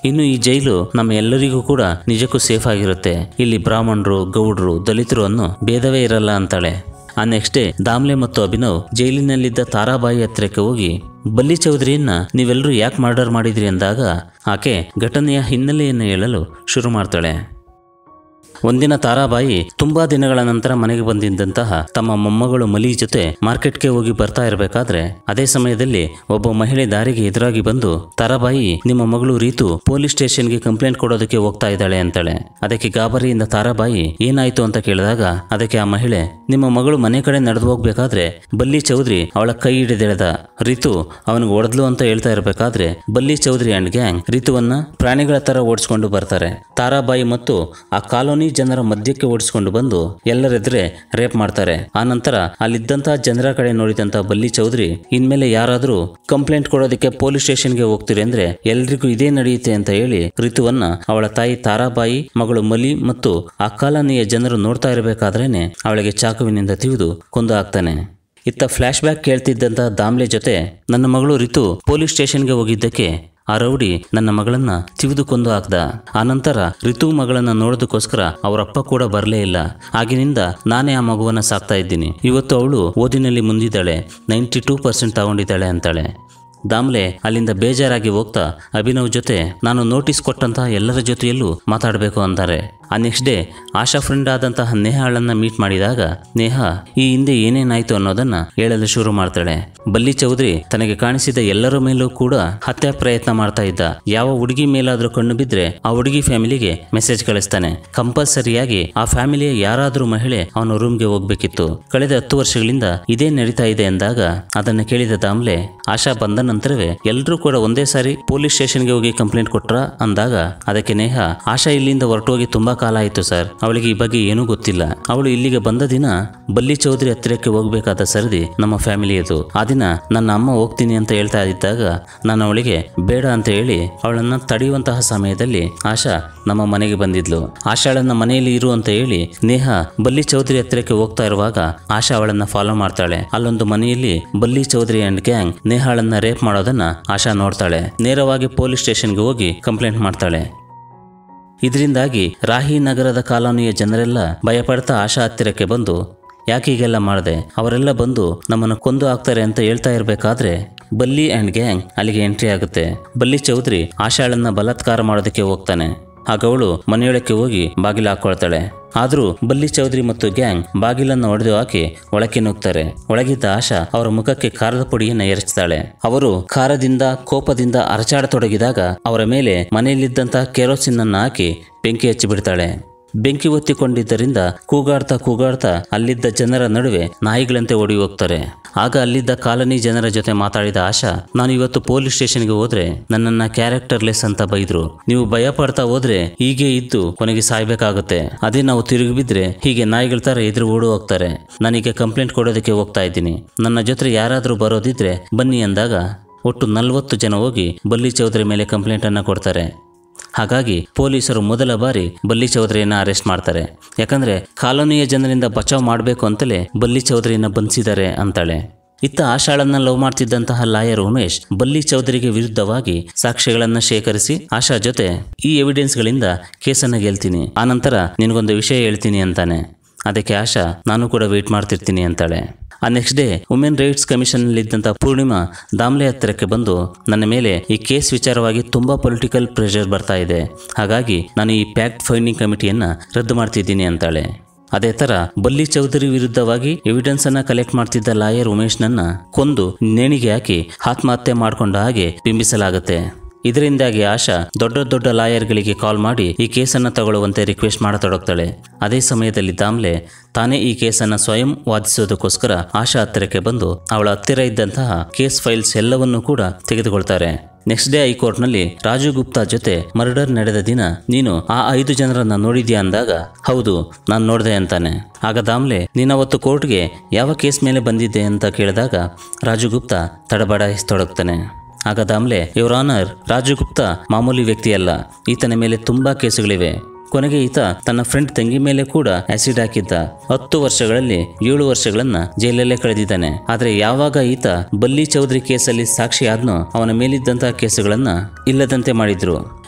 ಇನ್ನು ಈ ಜೈಲು ನಮ್ಮ ಎಲ್ಲರಿಗೂ ಕೂಡ ನಿಜಕ್ಕೂ ಸೇಫ್ ಆಗಿರುತ್ತೆ ಇಲ್ಲಿ ಬ್ರಾಹ್ಮಣರು ಗೌಡ್ರು ದಲಿತರು ಅನ್ನೋ ಭೇದವೇ ಇರಲ್ಲ ಅಂತಾಳೆ ಆ ನೆಕ್ಸ್ಟ್ ಡೇ ದಾಮ್ಲೆ ಮತ್ತು ಅಭಿನವ್ ಜೈಲಿನಲ್ಲಿದ್ದ ತಾರಾಬಾಯಿ ಹತ್ರಕ್ಕೆ ಹೋಗಿ ಬಲ್ಲಿ ಚೌಧರಿಯನ್ನ ನೀವೆಲ್ಲರೂ ಯಾಕೆ ಮರ್ಡರ್ ಮಾಡಿದ್ರಿ ಅಂದಾಗ ಆಕೆ ಘಟನೆಯ ಹಿನ್ನೆಲೆಯನ್ನು ಹೇಳಲು ಶುರು ಮಾಡ್ತಾಳೆ ಒಂದಿನ ತಾರಾಬಾಯಿ ತುಂಬಾ ದಿನಗಳ ನಂತರ ಮನೆಗೆ ಬಂದಿದ್ದಂತಹ ತಮ್ಮ ಮೊಮ್ಮಗಳು ಮಲಿ ಜೊತೆ ಮಾರ್ಕೆಟ್ಗೆ ಹೋಗಿ ಬರ್ತಾ ಇರಬೇಕಾದ್ರೆ ಅದೇ ಸಮಯದಲ್ಲಿ ಒಬ್ಬ ಮಹಿಳೆ ದಾರಿಗೆ ಎದುರಾಗಿ ಬಂದು ತಾರಾಬಾಯಿ ನಿಮ್ಮ ಮಗಳು ರೀತು ಪೊಲೀಸ್ ಸ್ಟೇಷನ್ಗೆ ಕಂಪ್ಲೇಂಟ್ ಕೊಡೋದಕ್ಕೆ ಹೋಗ್ತಾ ಇದ್ದಾಳೆ ಅಂತಾಳೆ ಅದಕ್ಕೆ ಗಾಬರಿಯಿಂದ ತಾರಾಬಾಯಿ ಏನಾಯ್ತು ಅಂತ ಕೇಳಿದಾಗ ಅದಕ್ಕೆ ಆ ಮಹಿಳೆ ನಿಮ್ಮ ಮಗಳು ಮನೆ ಕಡೆ ನಡೆದು ಹೋಗ್ಬೇಕಾದ್ರೆ ಬಲ್ಲಿ ಚೌಧರಿ ಅವಳ ಕೈ ಹಿಡಿದೆಳೆದ ರಿತು ಅವನಿಗೆ ಹೊಡೆದ್ಲು ಅಂತ ಹೇಳ್ತಾ ಇರಬೇಕಾದ್ರೆ ಬಲ್ಲಿ ಚೌಧರಿ ಅಂಡ್ ಗ್ಯಾಂಗ್ ರಿತುವನ್ನ ಪ್ರಾಣಿಗಳ ತರ ಓಡಿಸ್ಕೊಂಡು ಬರ್ತಾರೆ ತಾರಾಬಾಯಿ ಮತ್ತು ಆ ಕಾಲೋನಿ ಜನರ ಮಧ್ಯಕ್ಕೆ ಓಡಿಸ್ಕೊಂಡು ಬಂದು ಎಲ್ಲರೆದ್ರೆ ರೇಪ್ ಮಾಡ್ತಾರೆ ಆ ನಂತರ ಅಲ್ಲಿದ್ದಂತಹ ಜನರ ಕಡೆ ನೋಡಿದಂತ ಬಲ್ಲಿ ಚೌಧರಿ ಇನ್ಮೇಲೆ ಯಾರಾದರೂ ಕಂಪ್ಲೇಂಟ್ ಕೊಡೋದಕ್ಕೆ ಪೊಲೀಸ್ ಸ್ಟೇಷನ್ಗೆ ಹೋಗ್ತೀರಿ ಅಂದ್ರೆ ಎಲ್ರಿಗೂ ಇದೇ ನಡೆಯುತ್ತೆ ಅಂತ ಹೇಳಿ ರಿತುವನ್ನ ಅವಳ ತಾಯಿ ತಾರಾಬಾಯಿ ಮಗಳು ಮಲಿ ಮತ್ತು ಆ ಕಾಲೋನಿಯ ಜನರು ನೋಡ್ತಾ ಇರಬೇಕಾದ್ರೇನೆ ಅವಳಿಗೆ ಚಾಕುವಿನಿಂದ ತಿವಿದು ಕೊಂದು ಹಾಕ್ತಾನೆ ಇತ್ತ ಫ್ಲಾಶ್ ಬ್ಯಾಕ್ ಕೇಳ್ತಿದ್ದಂತ ದಾಮ್ಲೆ ಜೊತೆ ನನ್ನ ಮಗಳು ರಿತು ಪೊಲೀಸ್ ಸ್ಟೇಷನ್ಗೆ ಹೋಗಿದ್ದಕ್ಕೆ ಆ ರೌಡಿ ನನ್ನ ಮಗಳನ್ನ ತಿವಿದು ಕೊಂದು ಹಾಕ್ದ ಆನಂತರ ರಿತು ಮಗಳನ್ನ ನೋಡೋದಕ್ಕೋಸ್ಕರ ಅವರಪ್ಪ ಕೂಡ ಬರಲೇ ಇಲ್ಲ ಆಗಿನಿಂದ ನಾನೇ ಆ ಮಗುವನ್ನ ಸಾಕ್ತಾ ಇದ್ದೀನಿ ಇವತ್ತು ಅವಳು ಓದಿನಲ್ಲಿ ಮುಂದಿದ್ದಾಳೆ ನೈಂಟಿ ಟೂ ಪರ್ಸೆಂಟ್ ತಗೊಂಡಿದ್ದಾಳೆ ಅಂತಾಳೆ ದಾಮ್ಲೆ ಅಲ್ಲಿಂದ ಬೇಜಾರಾಗಿ ಹೋಗ್ತಾ ಅಭಿನವ್ ಜೊತೆ ನಾನು ನೋಟಿಸ್ ಕೊಟ್ಟಂತಹ ಎಲ್ಲರ ಜೊತೆಯಲ್ಲೂ ಮಾತಾಡಬೇಕು ಅಂತಾರೆ ಆ ನೆಕ್ಸ್ಟ್ ಡೇ ಆಶಾ ಫ್ರೆಂಡ್ ಆದಂತಹ ನೇಹಾಳನ್ನ ಮೀಟ್ ಮಾಡಿದಾಗ ನೇಹ ಈ ಹಿಂದೆ ಏನೇನಾಯ್ತು ಅನ್ನೋದನ್ನ ಹೇಳಲು ಶುರು ಮಾಡ್ತಾಳೆ ಬಲ್ಲಿ ಚೌಧರಿ ತನಗೆ ಕಾಣಿಸಿದ ಎಲ್ಲರ ಮೇಲೂ ಕೂಡ ಹತ್ಯೆ ಪ್ರಯತ್ನ ಮಾಡ್ತಾ ಇದ್ದ ಯಾವ ಹುಡುಗಿ ಮೇಲಾದ್ರೂ ಕಣ್ಣು ಬಿದ್ರೆ ಆ ಹುಡುಗಿ ಫ್ಯಾಮಿಲಿಗೆ ಮೆಸೇಜ್ ಕಳಿಸ್ತಾನೆ ಕಂಪಲ್ಸರಿಯಾಗಿ ಆ ಫ್ಯಾಮಿಲಿಯ ಯಾರಾದ್ರೂ ಮಹಿಳೆ ಅವನ ರೂಮ್ಗೆ ಹೋಗ್ಬೇಕಿತ್ತು ಕಳೆದ ಹತ್ತು ವರ್ಷಗಳಿಂದ ಇದೇ ನಡೀತಾ ಇದೆ ಅಂದಾಗ ಅದನ್ನ ಕೇಳಿದ ದಾಮ್ಲೆ ಆಶಾ ಬಂದ ನಂತರವೇ ಎಲ್ಲರೂ ಕೂಡ ಒಂದೇ ಸಾರಿ ಪೊಲೀಸ್ ಸ್ಟೇಷನ್ಗೆ ಹೋಗಿ ಕಂಪ್ಲೇಂಟ್ ಕೊಟ್ರ ಅಂದಾಗ ಅದಕ್ಕೆ ನೇಹ ಆಶಾ ಇಲ್ಲಿಂದ ಹೊರಟೋಗಿ ತುಂಬಾ ಕಾಲ ಆಯ್ತು ಸರ್ ಅವಳಿಗೆ ಈ ಬಗ್ಗೆ ಏನೂ ಗೊತ್ತಿಲ್ಲ ಅವಳು ಇಲ್ಲಿಗೆ ಬಂದ ದಿನ ಬಲ್ಲಿ ಚೌಧರಿ ಹತ್ತಿರಕ್ಕೆ ಹೋಗ್ಬೇಕಾದ ಸರದಿ ನಮ್ಮ ಫ್ಯಾಮಿಲಿಯದು ಆ ದಿನ ನನ್ನ ಅಮ್ಮ ಹೋಗ್ತೀನಿ ಅಂತ ಹೇಳ್ತಾ ಇದ್ದಾಗ ನಾನು ಅವಳಿಗೆ ಬೇಡ ಅಂತ ಹೇಳಿ ಅವಳನ್ನ ತಡೆಯುವಂತಹ ಸಮಯದಲ್ಲಿ ಆಶಾ ನಮ್ಮ ಮನೆಗೆ ಬಂದಿದ್ಲು ಆಶಾಳನ್ನ ಮನೆಯಲ್ಲಿ ಇರು ಅಂತ ಹೇಳಿ ನೇಹ ಬಲ್ಲಿ ಚೌಧರಿ ಹತ್ತಿರಕ್ಕೆ ಹೋಗ್ತಾ ಇರುವಾಗ ಆಶಾ ಅವಳನ್ನ ಫಾಲೋ ಮಾಡ್ತಾಳೆ ಅಲ್ಲೊಂದು ಮನೆಯಲ್ಲಿ ಬಲ್ಲಿ ಚೌಧರಿ ಅಂಡ್ ಗ್ಯಾಂಗ್ ನೇಹಾಳನ್ನ ರೇಪ್ ಮಾಡೋದನ್ನ ಆಶಾ ನೋಡ್ತಾಳೆ ನೇರವಾಗಿ ಪೊಲೀಸ್ ಸ್ಟೇಷನ್ಗೆ ಹೋಗಿ ಕಂಪ್ಲೇಂಟ್ ಮಾಡ್ತಾಳೆ ಇದರಿಂದಾಗಿ ರಾಹಿ ನಗರದ ಕಾಲೋನಿಯ ಜನರೆಲ್ಲ ಭಯಪಡ್ತಾ ಆಶಾ ಹತ್ತಿರಕ್ಕೆ ಬಂದು ಯಾಕೆ ಹೀಗೆಲ್ಲ ಮಾಡಿದೆ ಅವರೆಲ್ಲ ಬಂದು ನಮ್ಮನ್ನು ಕೊಂದು ಹಾಕ್ತಾರೆ ಅಂತ ಹೇಳ್ತಾ ಇರಬೇಕಾದ್ರೆ ಬಲ್ಲಿ ಆ್ಯಂಡ್ ಗ್ಯಾಂಗ್ ಅಲ್ಲಿಗೆ ಎಂಟ್ರಿ ಆಗುತ್ತೆ ಬಲ್ಲಿ ಚೌಧರಿ ಆಶಾಳನ್ನ ಬಲಾತ್ಕಾರ ಮಾಡೋದಕ್ಕೆ ಹೋಗ್ತಾನೆ ಆಗ ಅವಳು ಮನೆಯೊಳಕ್ಕೆ ಹೋಗಿ ಬಾಗಿಲು ಹಾಕೊಳ್ತಾಳೆ ಆದರೂ ಬಲ್ಲಿ ಚೌಧರಿ ಮತ್ತು ಗ್ಯಾಂಗ್ ಬಾಗಿಲನ್ನು ಒಡೆದು ಹಾಕಿ ಒಳಕ್ಕೆ ನುಗ್ತಾರೆ ಒಳಗಿದ್ದ ಆಶಾ ಅವರ ಮುಖಕ್ಕೆ ಖಾರದ ಪುಡಿಯನ್ನು ಎರಚ್ತಾಳೆ ಅವರು ಖಾರದಿಂದ ಕೋಪದಿಂದ ಅರಚಾಡತೊಡಗಿದಾಗ ಅವರ ಮೇಲೆ ಮನೆಯಲ್ಲಿದ್ದಂತಹ ಕೆರೋಸಿನ್ ಅನ್ನು ಹಾಕಿ ಬೆಂಕಿ ಹಚ್ಚಿ ಬಿಡ್ತಾಳೆ ಬೆಂಕಿ ಒತ್ತಿಕೊಂಡಿದ್ದರಿಂದ ಕೂಗಾಡ್ತಾ ಕೂಗಾಡ್ತಾ ಅಲ್ಲಿದ್ದ ಜನರ ನಡುವೆ ನಾಯಿಗಳಂತೆ ಓಡಿ ಹೋಗ್ತಾರೆ ಆಗ ಅಲ್ಲಿದ್ದ ಕಾಲನಿ ಜನರ ಜೊತೆ ಮಾತಾಡಿದ ಆಶಾ ನಾನು ಇವತ್ತು ಪೊಲೀಸ್ ಸ್ಟೇಷನ್ಗೆ ಹೋದ್ರೆ ನನ್ನನ್ನ ಕ್ಯಾರೆಕ್ಟರ್ಲೆಸ್ ಅಂತ ಬೈದ್ರು ನೀವು ಭಯ ಪಡ್ತಾ ಹೋದ್ರೆ ಹೀಗೆ ಇದ್ದು ಕೊನೆಗೆ ಸಾಯ್ಬೇಕಾಗುತ್ತೆ ಅದೇ ನಾವು ತಿರುಗಿ ಬಿದ್ರೆ ಹೀಗೆ ನಾಯಿಗಳ ತರ ಎದುರು ಓಡಿ ಹೋಗ್ತಾರೆ ನಾನೀಗ ಕಂಪ್ಲೇಂಟ್ ಕೊಡೋದಕ್ಕೆ ಹೋಗ್ತಾ ಇದ್ದೀನಿ ನನ್ನ ಜೊತೆ ಯಾರಾದರೂ ಬರೋದಿದ್ರೆ ಬನ್ನಿ ಅಂದಾಗ ಒಟ್ಟು ನಲವತ್ತು ಜನ ಹೋಗಿ ಬಲ್ಲಿ ಚೌಧರಿ ಮೇಲೆ ಕಂಪ್ಲೇಂಟ್ ಅನ್ನ ಕೊಡ್ತಾರೆ ಹಾಗಾಗಿ ಪೊಲೀಸರು ಮೊದಲ ಬಾರಿ ಬಲ್ಲಿ ಚೌಧರಿಯನ್ನ ಅರೆಸ್ಟ್ ಮಾಡ್ತಾರೆ ಯಾಕಂದ್ರೆ ಕಾಲೋನಿಯ ಜನರಿಂದ ಬಚಾವ್ ಮಾಡಬೇಕು ಅಂತಲೇ ಬಲ್ಲಿ ಚೌಧರಿಯನ್ನ ಬಂಧಿಸಿದ್ದಾರೆ ಅಂತಾಳೆ ಇತ್ತ ಆಶಾಳನ್ನ ಲವ್ ಮಾಡ್ತಿದ್ದಂತಹ ಲಾಯರ್ ಉಮೇಶ್ ಬಲ್ಲಿ ಚೌಧರಿಗೆ ವಿರುದ್ಧವಾಗಿ ಸಾಕ್ಷ್ಯಗಳನ್ನ ಶೇಖರಿಸಿ ಆಶಾ ಜೊತೆ ಈ ಎವಿಡೆನ್ಸ್ಗಳಿಂದ ಕೇಸನ್ನ ಗೆಲ್ತೀನಿ ಆನಂತರ ನಿನಗೊಂದು ವಿಷಯ ಹೇಳ್ತೀನಿ ಅಂತಾನೆ ಅದಕ್ಕೆ ಆಶಾ ನಾನು ಕೂಡ ವೇಟ್ ಮಾಡ್ತಿರ್ತೀನಿ ಅಂತಾಳೆ ಆ ನೆಕ್ಸ್ಟ್ ಡೇ ವುಮೆನ್ ರೈಟ್ಸ್ ಕಮಿಷನ್ನಲ್ಲಿದ್ದಂಥ ಪೂರ್ಣಿಮಾ ದಾಮ್ಲೆ ಹತ್ತಿರಕ್ಕೆ ಬಂದು ನನ್ನ ಮೇಲೆ ಈ ಕೇಸ್ ವಿಚಾರವಾಗಿ ತುಂಬಾ ಪೊಲಿಟಿಕಲ್ ಪ್ರೆಷರ್ ಬರ್ತಾ ಇದೆ ಹಾಗಾಗಿ ನಾನು ಈ ಪ್ಯಾಕ್ಟ್ ಫೈಂಡಿಂಗ್ ಕಮಿಟಿಯನ್ನ ರದ್ದು ಮಾಡ್ತಿದ್ದೀನಿ ಅಂತಾಳೆ ಅದೇ ತರ ಬಲ್ಲಿ ಚೌಧರಿ ವಿರುದ್ಧವಾಗಿ ಎವಿಡೆನ್ಸ್ ಅನ್ನ ಕಲೆಕ್ಟ್ ಮಾಡ್ತಿದ್ದ ಲಾಯರ್ ಉಮೇಶ್ನನ್ನ ಕೊಂದು ನೇಣಿಗೆ ಹಾಕಿ ಆತ್ಮಹತ್ಯೆ ಮಾಡ್ಕೊಂಡ ಹಾಗೆ ಬಿಂಬಿಸಲಾಗುತ್ತೆ ಇದರಿಂದಾಗಿ ಆಶಾ ದೊಡ್ಡ ದೊಡ್ಡ ಲಾಯರ್ಗಳಿಗೆ ಕಾಲ್ ಮಾಡಿ ಈ ಕೇಸನ್ನು ತಗೊಳ್ಳುವಂತೆ ರಿಕ್ವೆಸ್ಟ್ ಮಾಡತೊಡಗ್ತಾಳೆ ಅದೇ ಸಮಯದಲ್ಲಿ ದಾಮ್ಲೆ ತಾನೇ ಈ ಕೇಸನ್ನು ಸ್ವಯಂ ವಾದಿಸೋದಕ್ಕೋಸ್ಕರ ಆಶಾ ಹತ್ತಿರಕ್ಕೆ ಬಂದು ಅವಳ ಹತ್ತಿರ ಇದ್ದಂತಹ ಕೇಸ್ ಫೈಲ್ಸ್ ಎಲ್ಲವನ್ನೂ ಕೂಡ ತೆಗೆದುಕೊಳ್ತಾರೆ ನೆಕ್ಸ್ಟ್ ಡೇ ಹೈಕೋರ್ಟ್ನಲ್ಲಿ ರಾಜು ಗುಪ್ತಾ ಜೊತೆ ಮರ್ಡರ್ ನಡೆದ ದಿನ ನೀನು ಆ ಐದು ಜನರನ್ನ ನೋಡಿದ್ಯಾ ಅಂದಾಗ ಹೌದು ನಾನು ನೋಡಿದೆ ಅಂತಾನೆ ಆಗ ದಾಮ್ಲೆ ನೀನವತ್ತು ಕೋರ್ಟ್ಗೆ ಯಾವ ಕೇಸ್ ಮೇಲೆ ಬಂದಿದ್ದೆ ಅಂತ ಕೇಳಿದಾಗ ರಾಜು ಗುಪ್ತಾ ತಡಬಡಾಯಿಸ್ತೊಡಗ್ತಾನೆ ಆಗ ದಾಮ್ಲೆ ಯುವರ್ ಆನರ್ ರಾಜು ಗುಪ್ತಾ ಮಾಮೂಲಿ ವ್ಯಕ್ತಿಯಲ್ಲ ಈತನ ಮೇಲೆ ತುಂಬಾ ಕೇಸುಗಳಿವೆ ಕೊನೆಗೆ ಈತ ತನ್ನ ಫ್ರೆಂಡ್ ತಂಗಿ ಮೇಲೆ ಕೂಡ ಆಸಿಡ್ ಹಾಕಿದ್ದ ಹತ್ತು ವರ್ಷಗಳಲ್ಲಿ ಏಳು ವರ್ಷಗಳನ್ನ ಜೈಲಲ್ಲೇ ಕಳೆದಿದ್ದಾನೆ ಆದ್ರೆ ಯಾವಾಗ ಈತ ಬಲ್ಲಿ ಚೌಧರಿ ಕೇಸಲ್ಲಿ ಸಾಕ್ಷಿ ಆದ್ನೋ ಅವನ ಮೇಲಿದ್ದಂತಹ ಕೇಸುಗಳನ್ನ ಇಲ್ಲದಂತೆ ಮಾಡಿದ್ರು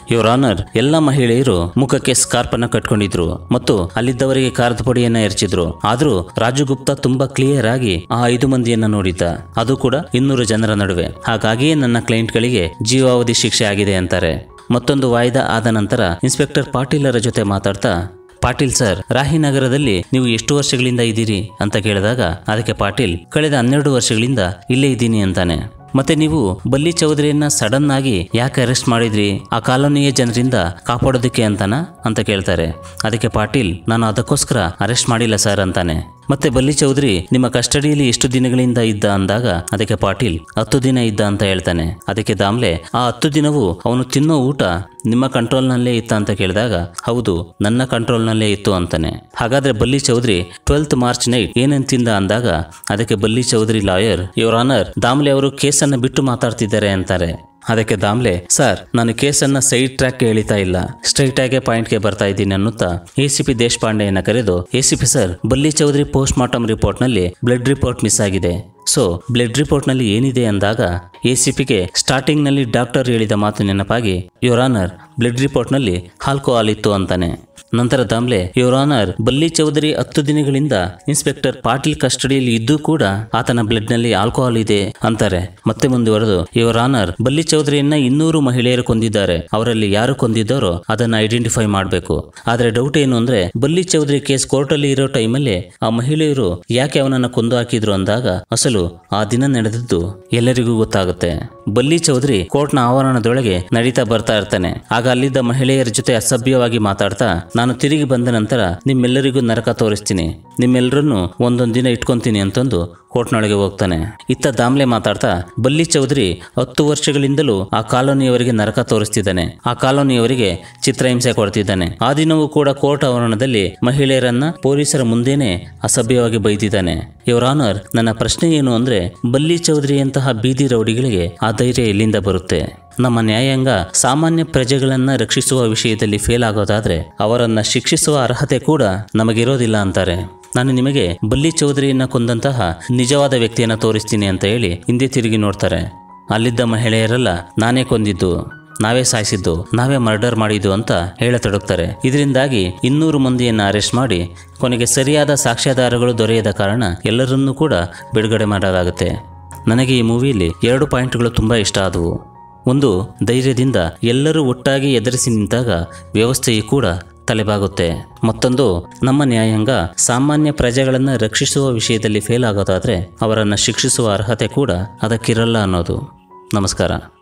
ಯುವರ್ ಆನರ್ ಎಲ್ಲ ಮಹಿಳೆಯರು ಮುಖಕ್ಕೆ ಸ್ಕಾರ್ಪ್ ಅನ್ನ ಕಟ್ಕೊಂಡಿದ್ರು ಮತ್ತು ಅಲ್ಲಿದ್ದವರಿಗೆ ಖಾರದ ಪುಡಿಯನ್ನ ಎರಚಿದ್ರು ಆದ್ರೂ ರಾಜು ಗುಪ್ತಾ ತುಂಬಾ ಕ್ಲಿಯರ್ ಆಗಿ ಆ ಐದು ಮಂದಿಯನ್ನ ನೋಡಿದ್ದ ಅದು ಕೂಡ ಇನ್ನೂರು ಜನರ ನಡುವೆ ಹಾಗಾಗಿಯೇ ನನ್ನ ಕ್ಲೈಂಟ್ಗಳಿಗೆ ಜೀವಾವಧಿ ಶಿಕ್ಷೆ ಆಗಿದೆ ಅಂತಾರೆ ಮತ್ತೊಂದು ವಾಯ್ದಾ ಆದ ನಂತರ ಇನ್ಸ್ಪೆಕ್ಟರ್ ಪಾಟೀಲರ ಜೊತೆ ಮಾತಾಡ್ತಾ ಪಾಟೀಲ್ ಸರ್ ರಾಹಿನಗರದಲ್ಲಿ ನೀವು ಎಷ್ಟು ವರ್ಷಗಳಿಂದ ಇದ್ದೀರಿ ಅಂತ ಕೇಳಿದಾಗ ಅದಕ್ಕೆ ಪಾಟೀಲ್ ಕಳೆದ ಹನ್ನೆರಡು ವರ್ಷಗಳಿಂದ ಇಲ್ಲೇ ಇದ್ದೀನಿ ಅಂತಾನೆ ಮತ್ತೆ ನೀವು ಬಲ್ಲಿ ಚೌಧರಿಯನ್ನ ಸಡನ್ ಆಗಿ ಯಾಕೆ ಅರೆಸ್ಟ್ ಮಾಡಿದ್ರಿ ಆ ಕಾಲೋನಿಯ ಜನರಿಂದ ಕಾಪಾಡೋದಕ್ಕೆ ಅಂತಾನ ಅಂತ ಕೇಳ್ತಾರೆ ಅದಕ್ಕೆ ಪಾಟೀಲ್ ನಾನು ಅದಕ್ಕೋಸ್ಕರ ಅರೆಸ್ಟ್ ಮಾಡಿಲ್ಲ ಸರ್ ಅಂತಾನೆ ಮತ್ತೆ ಬಲ್ಲಿ ಚೌಧರಿ ನಿಮ್ಮ ಕಸ್ಟಡಿಯಲ್ಲಿ ಎಷ್ಟು ದಿನಗಳಿಂದ ಇದ್ದ ಅಂದಾಗ ಅದಕ್ಕೆ ಪಾಟೀಲ್ ಹತ್ತು ದಿನ ಇದ್ದ ಅಂತ ಹೇಳ್ತಾನೆ ಅದಕ್ಕೆ ದಾಮ್ಲೆ ಆ ಹತ್ತು ದಿನವೂ ಅವನು ತಿನ್ನೋ ಊಟ ನಿಮ್ಮ ಕಂಟ್ರೋಲ್ನಲ್ಲೇ ಇತ್ತ ಅಂತ ಕೇಳಿದಾಗ ಹೌದು ನನ್ನ ಕಂಟ್ರೋಲ್ನಲ್ಲೇ ಇತ್ತು ಅಂತಾನೆ ಹಾಗಾದ್ರೆ ಬಲ್ಲಿ ಚೌಧರಿ ಟ್ವೆಲ್ತ್ ಮಾರ್ಚ್ ನೈಟ್ ಏನೇನ್ ತಿಂದ ಅಂದಾಗ ಅದಕ್ಕೆ Balli Chaudhary lawyer your honour Damle ಅವರು ಕೇಸನ್ನ ಬಿಟ್ಟು ಮಾತಾಡ್ತಿದ್ದಾರೆ ಅಂತಾರೆ ಅದಕ್ಕೆ ದಾಮ್ಲೆ ಸರ್ ನಾನು ಕೇಸನ್ನ ಸೈಡ್ ಟ್ರ್ಯಾಕ್ಗೆ ಎಳಿತಾ ಇಲ್ಲ ಸ್ಟ್ರೈಟ್ ಆಗಿ ಪಾಯಿಂಟ್ಗೆ ಬರ್ತಾ ಇದ್ದೀನಿ ಅನ್ನುತ್ತಾ ಎ ಸಿ ಪಿ ದೇಶಪಾಂಡೆಯನ್ನ ಕರೆದು A C P sir Balli Chaudhary post mortem ರಿಪೋರ್ಟ್ನಲ್ಲಿ ಬ್ಲಡ್ ರಿಪೋರ್ಟ್ ಮಿಸ್ ಆಗಿದೆ ಸೊ ಬ್ಲಡ್ ರಿಪೋರ್ಟ್ನಲ್ಲಿ ಏನಿದೆ ಅಂದಾಗ ಎ ಸಿ ಪಿಗೆ ಸ್ಟಾರ್ಟಿಂಗ್ನಲ್ಲಿ ಡಾಕ್ಟರ್ ಹೇಳಿದ ಮಾತು ನೆನಪಾಗಿ ಯುವರ್ ಆನರ್ ಬ್ಲಡ್ ರಿಪೋರ್ಟ್ನಲ್ಲಿ ಆಲ್ಕೋಹಾಲ್ ಇತ್ತು ಅಂತಾನೆ ನಂತರ ದಾಮ್ಲೆ ಯುವರ್ ಆನರ್ ಬಲ್ಲಿ ಚೌಧರಿ ಹತ್ತು ದಿನಗಳಿಂದ ಇನ್ಸ್ಪೆಕ್ಟರ್ ಪಾಟೀಲ್ ಕಸ್ಟಡಿಯಲ್ಲಿ ಇದ್ದೂ ಕೂಡ ಆತನ ಬ್ಲಡ್ನಲ್ಲಿ ಆಲ್ಕೋಹಾಲ್ ಇದೆ ಅಂತಾರೆ ಮತ್ತೆ ಮುಂದುವರೆದು ಯುವರ್ ಆನರ್ ಬಲ್ಲಿ ಚೌಧರಿಯನ್ನ ಇನ್ನೂರು ಮಹಿಳೆಯರು ಕೊಂದಿದ್ದಾರೆ ಅವರಲ್ಲಿ ಯಾರು ಕೊಂದಿದ್ದಾರೋ ಅದನ್ನ ಐಡೆಂಟಿಫೈ ಮಾಡಬೇಕು ಆದ್ರೆ ಡೌಟ್ ಏನು ಅಂದ್ರೆ ಬಲ್ಲಿ ಚೌಧರಿ ಕೇಸ್ ಕೋರ್ಟಲ್ಲಿ ಇರೋ ಟೈಮಲ್ಲಿ ಆ ಮಹಿಳೆಯರು ಯಾಕೆ ಅವನನ್ನ ಕೊಂದು ಹಾಕಿದ್ರು ಅಂದಾಗ ಅಸಲು ಆ ದಿನ ನಡೆದದ್ದು ಎಲ್ಲರಿಗೂ ಗೊತ್ತಾಗುತ್ತೆ ಬಲ್ಲಿ ಚೌಧರಿ ಕೋರ್ಟ್ನ ಆವರಣದೊಳಗೆ ನಡೀತಾ ಬರ್ತಾ ಇರ್ತಾನೆ ಆಗ ಅಲ್ಲಿದ್ದ ಮಹಿಳೆಯರ ಜೊತೆ ಅಸಭ್ಯವಾಗಿ ಮಾತಾಡ್ತಾ ನಾನು ತಿರುಗಿ ಬಂದ ನಂತರ ನಿಮ್ಮೆಲ್ಲರಿಗೂ ನರಕ ತೋರಿಸ್ತೀನಿ ನಿಮ್ಮೆಲ್ಲರನ್ನು ಒಂದೊಂದು ದಿನ ಇಟ್ಕೊಂತೀನಿ ಅಂತಂದು ಕೋರ್ಟ್ನೊಳಗೆ ಹೋಗ್ತಾನೆ ಇತ್ತ ದಾಮ್ಲೆ ಮಾತಾಡ್ತಾ ಬಲ್ಲಿ ಚೌಧರಿ ಹತ್ತು ವರ್ಷಗಳಿಂದಲೂ ಆ ಕಾಲೋನಿಯವರಿಗೆ ನರಕ ತೋರಿಸ್ತಿದ್ದಾನೆ ಆ ಕಾಲೋನಿಯವರಿಗೆ ಚಿತ್ರಹಿಂಸೆ ಕೊಡ್ತಿದ್ದಾನೆ ಆ ದಿನವೂ ಕೂಡ ಕೋರ್ಟ್ ಆವರಣದಲ್ಲಿ ಮಹಿಳೆಯರನ್ನ ಪೊಲೀಸರ ಮುಂದೆನೆ ಅಸಭ್ಯವಾಗಿ ಬೈದಿದ್ದಾನೆ ಯುವರ್ ಆನರ್ ನನ್ನ ಪ್ರಶ್ನೆ ಏನು ಅಂದ್ರೆ ಬಲ್ಲಿ ಚೌಧರಿಯಂತಹ ಬೀದಿ ರೌಡಿಗಳಿಗೆ ಆ ಧೈರ್ಯ ಎಲ್ಲಿಂದ ಬರುತ್ತೆ ನಮ್ಮ ನ್ಯಾಯಾಂಗ ಸಾಮಾನ್ಯ ಪ್ರಜೆಗಳನ್ನ ರಕ್ಷಿಸುವ ವಿಷಯದಲ್ಲಿ ಫೇಲ್ ಆಗೋದಾದ್ರೆ ಅವರನ್ನ ಶಿಕ್ಷಿಸುವ ಅರ್ಹತೆ ಕೂಡ ನಮಗಿರೋದಿಲ್ಲ ಅಂತಾರೆ ನಾನು ನಿಮಗೆ ಬಲ್ಲಿ ಚೌಧರಿಯನ್ನ ಕೊಂದಂತಹ ನಿಜವಾದ ವ್ಯಕ್ತಿಯನ್ನ ತೋರಿಸ್ತೀನಿ ಅಂತ ಹೇಳಿ ಹಿಂದೆ ತಿರುಗಿ ನೋಡ್ತಾರೆ ಅಲ್ಲಿದ್ದ ಮಹಿಳೆಯರೆಲ್ಲ ನಾನೇ ಕೊಂದಿದ್ದು ನಾವೇ ಸಾಯಿಸಿದ್ದು ನಾವೇ ಮರ್ಡರ್ ಮಾಡಿದ್ದು ಅಂತ ಹೇಳತೊಡಗ್ತಾರೆ ಇದರಿಂದಾಗಿ ಇನ್ನೂರು ಮಂದಿಯನ್ನ ಅರೆಸ್ಟ್ ಮಾಡಿ ಕೊನೆಗೆ ಸರಿಯಾದ ಸಾಕ್ಷ್ಯಾಧಾರಗಳು ದೊರೆಯದ ಕಾರಣ ಎಲ್ಲರನ್ನೂ ಕೂಡ ಬಿಡುಗಡೆ ಮಾಡಲಾಗುತ್ತೆ ನನಗೆ ಈ ಮೂವಿಯಲ್ಲಿ ಎರಡು ಪಾಯಿಂಟ್ಗಳು ತುಂಬ ಇಷ್ಟ ಆದವು ಒಂದು ಧೈರ್ಯದಿಂದ ಎಲ್ಲರೂ ಒಟ್ಟಾಗಿ ಎದುರಿಸಿ ನಿಂತಾಗ ವ್ಯವಸ್ಥೆಯು ಕೂಡ ತಲೆಬಾಗುತ್ತೆ ಮತ್ತೊಂದು ನಮ್ಮ ನ್ಯಾಯಾಂಗ ಸಾಮಾನ್ಯ ಪ್ರಜೆಗಳನ್ನು ರಕ್ಷಿಸುವ ವಿಷಯದಲ್ಲಿ ಫೇಲ್ ಆಗೋದಾದರೆ ಅವರನ್ನು ಶಿಕ್ಷಿಸುವ ಅರ್ಹತೆ ಕೂಡ ಅದಕ್ಕಿರಲ್ಲ ಅನ್ನೋದು ನಮಸ್ಕಾರ